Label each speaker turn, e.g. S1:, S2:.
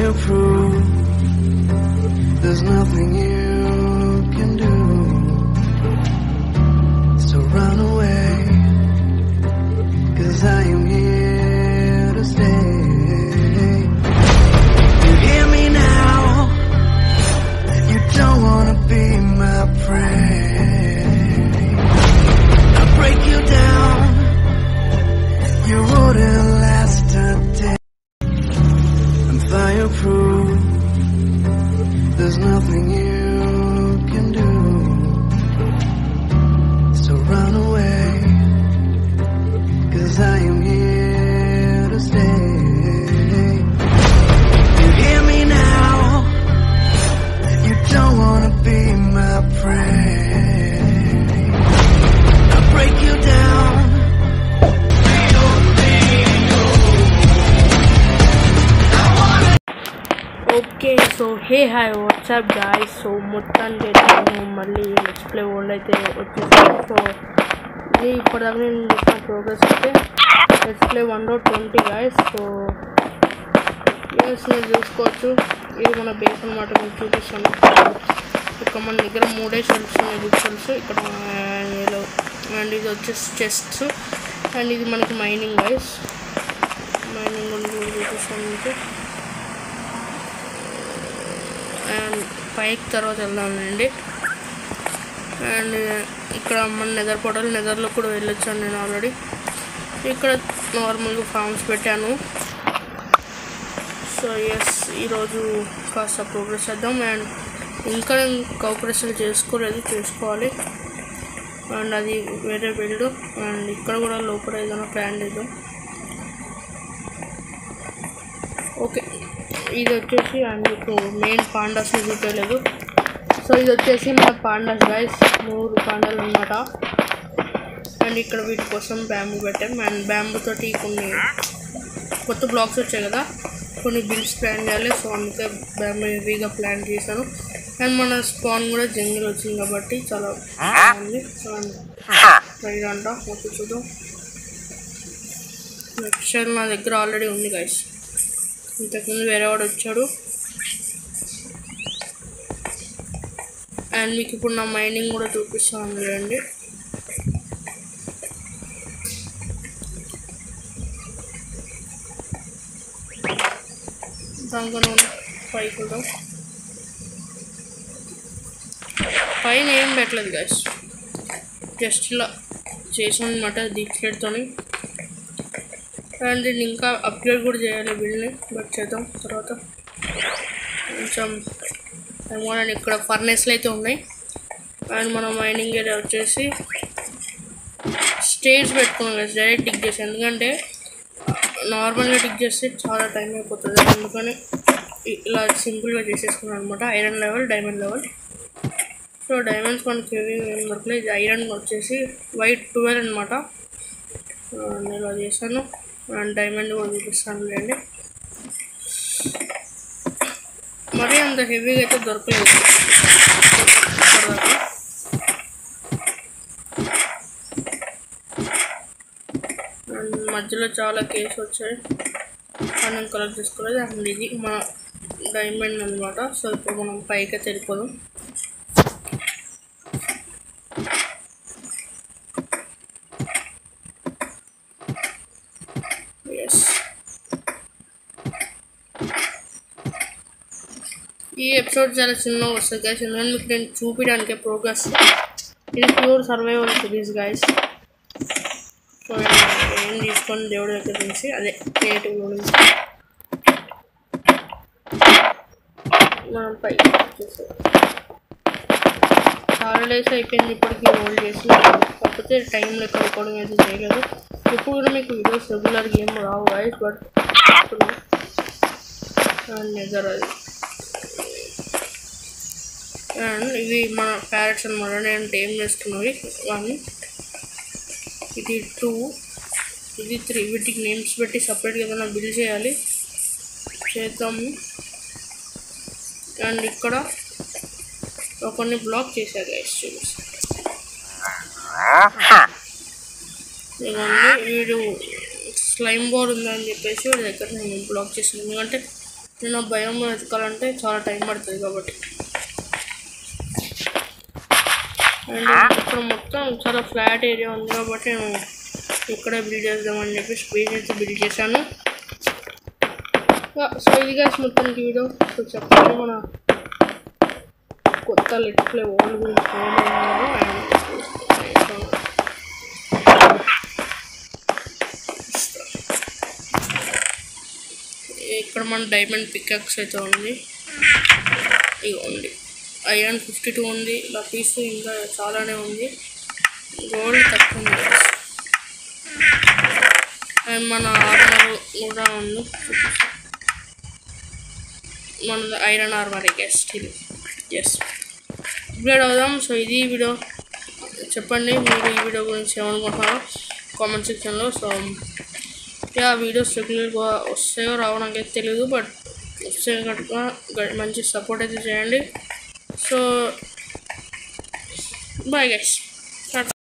S1: fireproof. There's nothing you can do. So run away. Cause I am here to stay. You hear me now? You don't wanna be my prey. I break you down. You wouldn't last a day. I'm fireproof. There's nothing you can do. So run away. Cause I am here to stay. You hear me now? You don't wanna be my prey. I break you down.
S2: Okay so hey hi what's up guys so మొత్తానికి అయితే నేను మళ్ళీ next play world అయితే వచ్చేసాను so ఇది ఇప్పటిదాకా నేను చేసిన ప్రోగ్రెస్ అయితే next play one doubt twenty guys so yes మీరు చూసుకోవచ్చు ఇది మన బేస్ అనమాట మీకు చూపిస్తాను ఇక్కడ మన దగ్గర మూడే షెల్ఫ్స్ ఉన్నాయి బుక్ షెల్ఫ్స్ ఇక్కడ yellow అండ్ ఇది వచ్చేసి చెస్ట్ అండ్ ఇది మనకి మైనింగ్ గైస్ మైనింగ్ గురించి కూడా చూపిస్తాను మీకు అండ్ పైకి తర్వాత వెళ్దామండి అండ్ ఇక్కడ మన నెదర్ పోటల్ నెదర్లో కూడా వెళ్ళొచ్చాను నేను ఆల్రెడీ ఇక్కడ నార్మల్గా ఫామ్స్ పెట్టాను సో ఎస్ ఈరోజు కాస్త ప్రోగ్రెస్ చేద్దాం అండ్ ఇంకా నేను కోఆపరేషన్ చేసుకోలేదు చేసుకోవాలి అండ్ అది వేరే బిల్డ్ అండ్ ఇక్కడ కూడా లోపల ఏదైనా ప్లాన్ చేద్దాం ఓకే ఇది వచ్చేసి అండ్ మీకు మెయిన్ పాండాస్ చూపించలేదు సో ఇది వచ్చేసి మన పాండాస్ గైస్ మూడు పాండాలు అనమాట అండ్ ఇక్కడ వీటి కోసం బ్యాంబూ పెట్టాం అండ్ బ్యాంబూ తోటి కొన్ని కొత్త బ్లాక్స్ వచ్చాయి కదా కొన్ని బిల్స్ ప్లాన్ చేయాలి సో అందుకే బ్యాంబూ హెవీగా ప్లాన్ చేశాను అండ్ మన స్పాన్ కూడా జంగిల్ వచ్చింది కాబట్టి చాలా బాగుంది సో రైడ్ అంట ఓకే చూద్దాం నెక్స్ట్ నా దగ్గర ఆల్రెడీ ఉంది గైస్ ఇంతకుముందు వేరే వాడు వచ్చాడు అండ్ మీకు ఇప్పుడు నా మైనింగ్ కూడా చూపిస్తాను చూడండి దానికన్నా పైకి చూద్దాం పైన ఏం పెట్టలేదు గాయస్ జస్ట్ ఇలా చేసాను అనమాట దీక్షతోని అండ్ దీన్ని ఇంకా అప్గ్రేడ్ కూడా చేయాలి బిల్డ్ని బట్ చేద్దాం తర్వాత కొంచెం ఏమో అండ్ ఇక్కడ ఫర్నెస్లు అయితే ఉన్నాయి అండ్ మన మైనింగ్ ఏరియా వచ్చేసి స్టేజ్ పెట్టుకున్నాం కదా డైరెక్ట్ టిక్ చేసి ఎందుకంటే నార్మల్గా టిక్ చేస్తే చాలా టైం అయిపోతుంది అందుకని ఇ- ఇలా సింపుల్గా చేసేసుకున్నాను అనమాట iron level diamond level so diamonds మనకి ఏవి ఏం దొరకలేదు ఇది ఐరన్ వచ్చేసి వైట్ ట్వెల్వ్ అనమాట నేను ఇలా చేశాను అండ్ డైమండ్ కూడా చూపిస్తాను లేండి మరీ అంత హెవీగా అయితే దొరకలేదు ఇప్పటిదాకా. అండ్ మధ్యలో చాలా కేసు వచ్చాయి మనం కలెక్ట్ చేసుకోలేదు అండ్ ఇది మన డైమండ్ అనమాట సో ఇప్పుడు మనం పైకి అయితే వెళ్ళిపోదాం ఎస్ ఈ ఎపిసోడ్ చాలా చిన్నగా వస్తుంది గైస్ ఎందుకంటే మీకు నేను చూపించడానికి ప్రోగ్రెస్ ఇది pure survival series guys so ఏం తీసుకొని దేవుడి దగ్గర నుంచి అదే క్రియేటివ్ నుంచి మనం పై వచ్చేసాం. చాలా డేస్ అయిపోయింది ఇప్పటికి హోల్డ్ చేసి కాకపోతే టైంలో కనుక్కోవడం అయితే చేయలేదు ఇప్పుడు కూడా మీకు వీడియోస్ రెగ్యులర్గా ఏం రావు గైస్ బట్ నిజర్ అది అండ్ ఇవి మన ప్యారెట్స్ అనమాట నేను టైం చేసుకున్నవి వన్ ఇది టూ ఇది త్రీ వీటికి నేమ్స్ పెట్టి సపరేట్గా ఏదైనా బిల్ చేయాలి చేద్దాము అండ్ ఇక్కడ ఒకరిని బ్లాక్ చేశారు గైస్ చూసి ఇవన్నీ వీడు స్లైమ్ బోర్ ఉందని చెప్పేసి వాడి దగ్గర నేను బ్లాక్ చేసాను ఎందుకంటే నేను భయం వెతకాలంటే చాలా టైం పడుతుంది కాబట్టి అండ్ ఇక్కడ మొత్తం చాలా ఫ్లాట్ ఏరియా ఉంది కాబట్టి నేను ఇక్కడే బిల్డ్ చేద్దామని చెప్పి స్పేస్ అయితే బిల్డ్ చేశాను సో ఇది guys మొత్తానికి వీడియో సో చెప్పండి మన కొత్త లెట్ ప్లే ఓల్డ్ గురించి ఏమన్నారు అండ్ ఇక్కడ మన డైమండ్ పికాక్స్ అయితే ఉంది ఇగోండి ఐరన్ ఫిఫ్టీ టూ ఉంది లపీస్ ఇంకా చాలానే ఉంది గోల్డ్ తక్కువ ఉంది guys. అండ్ మన ఆర్మర్ కూడా ఉంది మన iron armour gas steel yes upgrade అవుదాం సో ఇది వీడియో చెప్పండి మీరు ఈ వీడియో గురించి ఏమనుకుంటున్నారో కామెంట్ సెక్షన్లో సో యా వీడియోస్ రెగ్యులర్గా వస్తాయో రావో నాకైతే తెలియదు బట్ వస్తే కనుక గ- మంచి సపోర్ట్ అయితే చేయండి సో బాయ్ గైస్